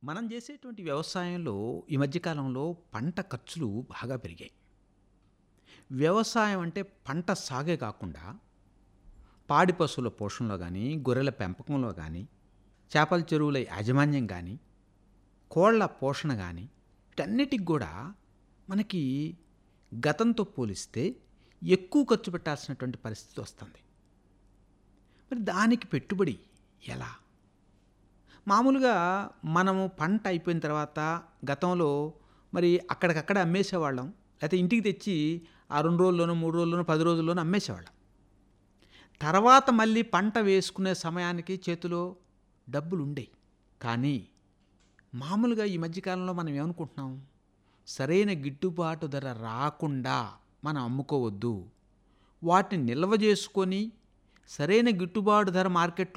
మనం చేసేటువంటి వ్యవసాయంలో ఈ మధ్యకాలంలో పంట ఖర్చులు బాగా పెరిగాయి వ్యవసాయం అంటే పంట సాగే కాకుండా పాడి పశువుల పోషణలో కానీ గొర్రెల పెంపకంలో కానీ చేపల చెరువుల యాజమాన్యం కానీ కోళ్ల పోషణ కానీ వీటన్నిటికి కూడా మనకి గతంతో పోలిస్తే ఎక్కువ ఖర్చు పెట్టాల్సినటువంటి పరిస్థితి వస్తుంది మరి దానికి పెట్టుబడి ఎలా మామూలుగా మనము పంట అయిపోయిన తర్వాత గతంలో మరి అక్కడికక్కడ అమ్మేసేవాళ్ళం లేకపోతే ఇంటికి తెచ్చి ఆ రెండు రోజుల్లోనూ మూడు రోజుల్లోనూ పది రోజుల్లోనూ అమ్మేసేవాళ్ళం తర్వాత మళ్ళీ పంట వేసుకునే సమయానికి చేతిలో డబ్బులు ఉండేవి కానీ మామూలుగా ఈ మధ్యకాలంలో మనం ఏమనుకుంటున్నాం సరైన గిట్టుబాటు ధర రాకుండా మనం అమ్ముకోవద్దు వాటిని నిల్వ చేసుకొని సరైన గిట్టుబాటు ధర మార్కెట్లో